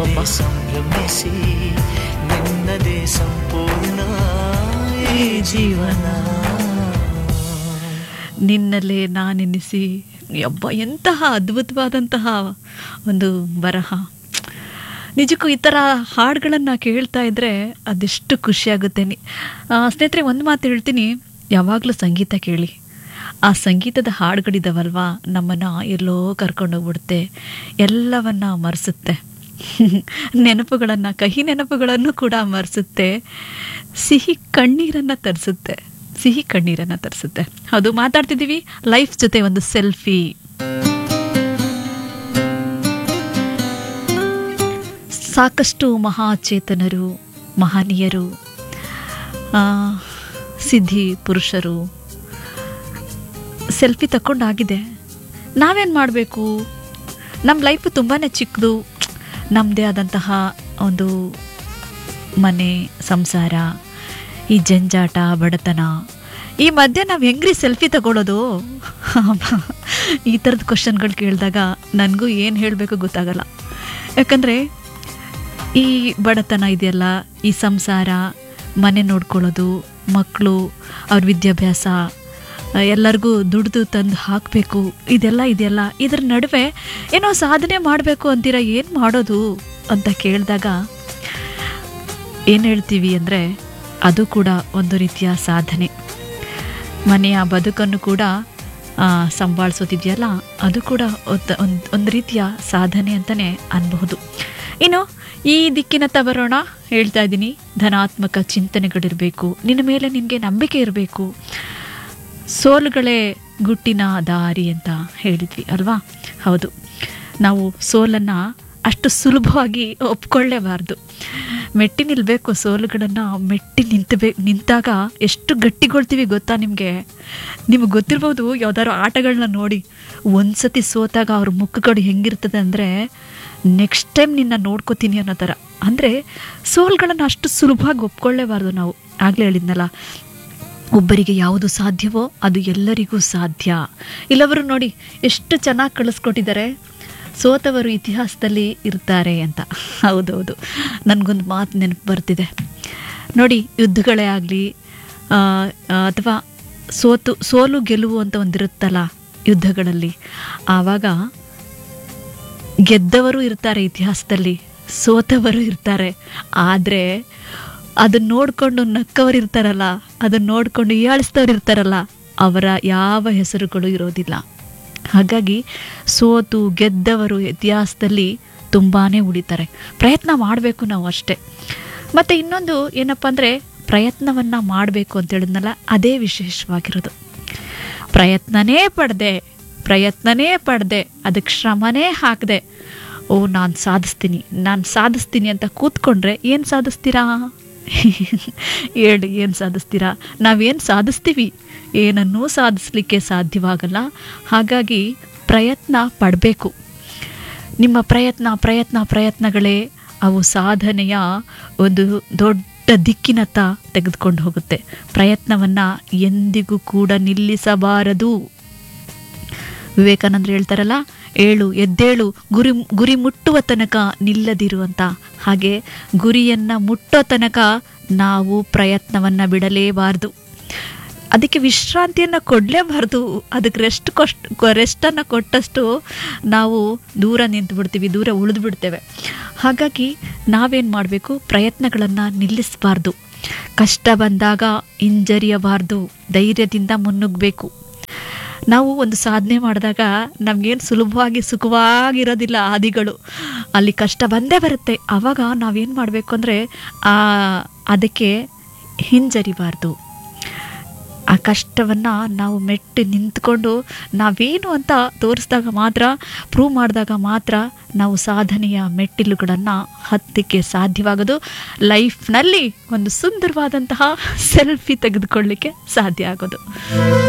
ಅಬ್ಬಬ್ಬಬ್ಬ. ಸಂಭ್ರಮಿಸಿ ನಿನ್ನದೇ ಸಂಪೂರ್ಣ ಈ ಜೀವನ ನಿನ್ನಲ್ಲೇ ನಾನೆನಿಸಿ ಯಬ್ಬ ಎಂತಹ ಅದ್ಭುತವಾದಂತಹ ಒಂದು ಬರಹ ನಿಜಕ್ಕೂ ಈ ಥರ ಹಾಡುಗಳನ್ನು ಕೇಳ್ತಾ ಇದ್ದರೆ ಅದೆಷ್ಟು ಖುಷಿಯಾಗುತ್ತೆ ನಿ ಆ, ಸ್ನೇಹಿತರೆ ಒಂದು ಮಾತು ಹೇಳ್ತೀನಿ ಯಾವಾಗಲೂ ಸಂಗೀತ ಕೇಳಿ ಆ ಸಂಗೀತದ ಹಾಡುಗಳಿದಾವಲ್ವಾ ನಮ್ಮನ್ನು ಎಲ್ಲೋ ಕರ್ಕೊಂಡೋಗ್ಬಿಡುತ್ತೆ ಎಲ್ಲವನ್ನ ಮರೆಸುತ್ತೆ ನೆನಪುಗಳನ್ನು ಕಹಿ ನೆನಪುಗಳನ್ನು ಕೂಡ ಮರೆಸುತ್ತೆ ಸಿಹಿ ಕಣ್ಣೀರನ್ನು ತರಿಸುತ್ತೆ ಸಿಹಿ ಕಣ್ಣೀರನ್ನು ತರಿಸುತ್ತೆ ಅದು ಮಾತಾಡ್ತಿದ್ದೀವಿ ಲೈಫ್ ಜೊತೆ ಒಂದು ಸೆಲ್ಫಿ ಸಾಕಷ್ಟು ಮಹಾಚೇತನರು ಮಹನೀಯರು ಆ, ಸಿದ್ಧಿ ಪುರುಷರು ಸೆಲ್ಫಿ ತಗೊಂಡಾಗಿದೆ ನಾವೇನು ಮಾಡಬೇಕು ನಮ್ಮ ಲೈಫು ತುಂಬಾ ಚಿಕ್ಕದು ನಮ್ಮದೇ ಆದಂತಹ ಒಂದು ಮನೆ ಸಂಸಾರ ಈ ಜಂಜಾಟ ಬಡತನ ಈ ಮಧ್ಯೆ ನಾವು ಹೆಂಗ್ರಿ ಸೆಲ್ಫಿ ತಗೊಳ್ಳೋದು ಈ ಥರದ ಕ್ವಶನ್ಗಳು ಕೇಳಿದಾಗ ನನಗೂ ಏನು ಹೇಳಬೇಕು ಗೊತ್ತಾಗಲ್ಲ ಯಾಕಂದರೆ ಈ ಬಡತನ ಇದೆಯಲ್ಲ ಈ ಸಂಸಾರ ಮನೆ ನೋಡ್ಕೊಳ್ಳೋದು ಮಕ್ಕಳು ಅವ್ರ ವಿದ್ಯಾಭ್ಯಾಸ ಆ, ಎಲ್ಲರಿಗೂ ದುಡ್ದು ತಂದು ಹಾಕಬೇಕು ಇದೆಲ್ಲ ಇದೆಯಲ್ಲ ಇದ್ರ ನಡುವೆ ಏನೋ ಸಾಧನೆ ಮಾಡಬೇಕು ಅಂತೀರ ಏನು ಮಾಡೋದು ಅಂತ ಕೇಳಿದಾಗ ಏನು ಹೇಳ್ತೀವಿ ಅಂದರೆ ಅದು ಕೂಡ ಒಂದು ರೀತಿಯ ಸಾಧನೆ ಮನೆಯ ಬದುಕನ್ನು ಕೂಡ ಆ, ಸಂಭಾಳಿಸೋದಿದೆಯಲ್ಲ ಅದು ಕೂಡ ಒಂದು ಒಂದು ರೀತಿಯ ಸಾಧನೆ ಅಂತಲೇ ಅನ್ಬಹುದು ಇನ್ನು ಈ ದಿಕ್ಕಿನತ್ತ ಬರೋಣ ಹೇಳ್ತಾ ಇದ್ದೀನಿ ಧನಾತ್ಮಕ ಚಿಂತನೆಗಳಿರಬೇಕು ನಿನ್ನ ಮೇಲೆ ನಿನಗೆ ನಂಬಿಕೆ ಇರಬೇಕು ಸೋಲುಗಳೇ ಗುಟ್ಟಿನ ದಾರಿ ಅಂತ ಹೇಳಿದ್ವಿ ಅಲ್ವಾ ಹೌದು ನಾವು ಸೋಲನ್ನು ಅಷ್ಟು ಸುಲಭವಾಗಿ ಒಪ್ಕೊಳ್ಳೇಬಾರ್ದು ಮೆಟ್ಟಿ ನಿಲ್ಲಬೇಕು ಸೋಲುಗಳನ್ನು ಮೆಟ್ಟಿ ನಿಂತಬೇ ನಿಂತಾಗ ಎಷ್ಟು ಗಟ್ಟಿಗೊಳ್ತೀವಿ ಗೊತ್ತಾ ನಿಮಗೆ ನಿಮಗೆ ಗೊತ್ತಿರ್ಬೋದು ಯಾವ್ದಾದ್ರು ಆಟಗಳನ್ನ ನೋಡಿ ಒಂದ್ಸತಿ ಸೋತಾಗ ಅವ್ರ ಮುಖಗಳು ಹೆಂಗಿರ್ತದೆ ಅಂದರೆ ನೆಕ್ಸ್ಟ್ ಟೈಮ್ ನಿನ್ನ ನೋಡ್ಕೋತೀನಿ ಅನ್ನೋ ಥರ ಅಂದರೆ ಸೋಲ್ಗಳನ್ನು ಅಷ್ಟು ಸುಲಭವಾಗಿ ಒಪ್ಕೊಳ್ಳೇಬಾರ್ದು ನಾವು ಆಗಲೇ ಹೇಳಿದ್ನಲ್ಲ ಒಬ್ಬರಿಗೆ ಯಾವುದು ಸಾಧ್ಯವೋ ಅದು ಎಲ್ಲರಿಗೂ ಸಾಧ್ಯ ಇಲ್ಲವರು ನೋಡಿ ಎಷ್ಟು ಚೆನ್ನಾಗಿ ಕಳಿಸ್ಕೊಟ್ಟಿದ್ದಾರೆ ಸೋತವರು ಇತಿಹಾಸದಲ್ಲಿ ಇರ್ತಾರೆ ಅಂತ ಹೌದೌದು ನನಗೊಂದು ಮಾತು ನೆನಪು ಬರ್ತಿದೆ ನೋಡಿ ಯುದ್ಧಗಳೇ ಆಗಲಿ ಅಥವಾ ಸೋತು ಸೋಲು ಗೆಲುವು ಅಂತ ಒಂದಿರುತ್ತಲ್ಲ ಯುದ್ಧಗಳಲ್ಲಿ ಆವಾಗ ಗೆದ್ದವರು ಇರ್ತಾರೆ ಇತಿಹಾಸದಲ್ಲಿ ಸೋತವರು ಇರ್ತಾರೆ ಆದರೆ ಅದನ್ನ ನೋಡಿಕೊಂಡು ನಕ್ಕವರು ಇರ್ತಾರಲ್ಲ ಅದನ್ನ ನೋಡಿಕೊಂಡು ಹೀಯಾಳಿಸಿದವ್ರು ಇರ್ತಾರಲ್ಲ ಅವರ ಯಾವ ಹೆಸರುಗಳು ಇರೋದಿಲ್ಲ ಹಾಗಾಗಿ ಸೋತು ಗೆದ್ದವರು ಇತಿಹಾಸದಲ್ಲಿ ತುಂಬಾ ಉಳಿತಾರೆ ಪ್ರಯತ್ನ ಮಾಡಬೇಕು ನಾವು ಅಷ್ಟೇ ಮತ್ತು ಇನ್ನೊಂದು ಏನಪ್ಪ ಅಂದರೆ ಪ್ರಯತ್ನವನ್ನು ಮಾಡಬೇಕು ಅಂತ ಹೇಳಿದ್ನಲ್ಲ ಅದೇ ವಿಶೇಷವಾಗಿರೋದು ಪ್ರಯತ್ನನೇ ಪಡೆದೆ ಪ್ರಯತ್ನನೇ ಪಡೆದೆ ಅದಕ್ಕೆ ಶ್ರಮನೇ ಹಾಕದೆ ಓ ನಾನು ಸಾಧಿಸ್ತೀನಿ ನಾನು ಸಾಧಿಸ್ತೀನಿ ಅಂತ ಕೂತ್ಕೊಂಡ್ರೆ ಏನು ಸಾಧಿಸ್ತೀರಾ ಹೇಳಿ ಏನು ಸಾಧಿಸ್ತೀರಾ ನಾವೇನು ಸಾಧಿಸ್ತೀವಿ ಏನನ್ನೂ ಸಾಧಿಸ್ಲಿಕ್ಕೆ ಸಾಧ್ಯವಾಗಲ್ಲ ಹಾಗಾಗಿ ಪ್ರಯತ್ನ ಪಡಬೇಕು ನಿಮ್ಮ ಪ್ರಯತ್ನ ಪ್ರಯತ್ನ ಪ್ರಯತ್ನಗಳೇ ಅವು ಸಾಧನೆಯ ಒಂದು ದೊಡ್ಡ ದಿಕ್ಕಿನತ್ತ ತೆಗೆದುಕೊಂಡು ಹೋಗುತ್ತೆ ಪ್ರಯತ್ನವನ್ನು ಎಂದಿಗೂ ಕೂಡ ನಿಲ್ಲಿಸಬಾರದು ವಿವೇಕಾನಂದರು ಹೇಳ್ತಾರಲ್ಲ ಏಳು ಎದ್ದೇಳು ಗುರಿ ಗುರಿ ಮುಟ್ಟುವ ತನಕ ನಿಲ್ಲದಿರು ಅಂತ ಹಾಗೆ ಗುರಿಯನ್ನು ಮುಟ್ಟೋ ತನಕ ನಾವು ಪ್ರಯತ್ನವನ್ನು ಬಿಡಲೇಬಾರ್ದು ಅದಕ್ಕೆ ವಿಶ್ರಾಂತಿಯನ್ನು ಕೊಡಲೇಬಾರ್ದು ಅದಕ್ಕೆ ರೆಸ್ಟ್ ಕೊಸ್ಟ್ ರೆಸ್ಟನ್ನು ಕೊಟ್ಟಷ್ಟು ನಾವು ದೂರ ನಿಂತು ಬಿಡ್ತೀವಿ ದೂರ ಉಳಿದು ಬಿಡ್ತೇವೆ ಹಾಗಾಗಿ ನಾವೇನು ಮಾಡಬೇಕು ಪ್ರಯತ್ನಗಳನ್ನು ನಿಲ್ಲಿಸಬಾರ್ದು ಕಷ್ಟ ಬಂದಾಗ ಹಿಂಜರಿಯಬಾರ್ದು ಧೈರ್ಯದಿಂದ ಮುನ್ನುಗ್ಗಬೇಕು ನಾವು ಒಂದು ಸಾಧನೆ ಮಾಡಿದಾಗ ನಮಗೇನು ಸುಲಭವಾಗಿ ಸುಖವಾಗಿರೋದಿಲ್ಲ ಹಾದಿಗಳು ಅಲ್ಲಿ ಕಷ್ಟ ಬಂದೇ ಬರುತ್ತೆ ಆವಾಗ ನಾವೇನು ಮಾಡಬೇಕು ಅಂದರೆ ಅದಕ್ಕೆ ಹಿಂಜರಿಬಾರ್ದು ಆ ಕಷ್ಟವನ್ನು ನಾವು ಮೆಟ್ಟಿ ನಿಂತ್ಕೊಂಡು ನಾವೇನು ಅಂತ ತೋರಿಸಿದಾಗ ಮಾತ್ರ ಪ್ರೂವ್ ಮಾಡಿದಾಗ ಮಾತ್ರ ನಾವು ಸಾಧನೆಯ ಮೆಟ್ಟಿಲುಗಳನ್ನು ಹತ್ತಕ್ಕೆ ಸಾಧ್ಯವಾಗೋದು ಲೈಫ್ನಲ್ಲಿ ಒಂದು ಸುಂದರವಾದಂತಹ ಸೆಲ್ಫಿ ತೆಗೆದುಕೊಳ್ಳಿಕ್ಕೆ ಸಾಧ್ಯ ಆಗೋದು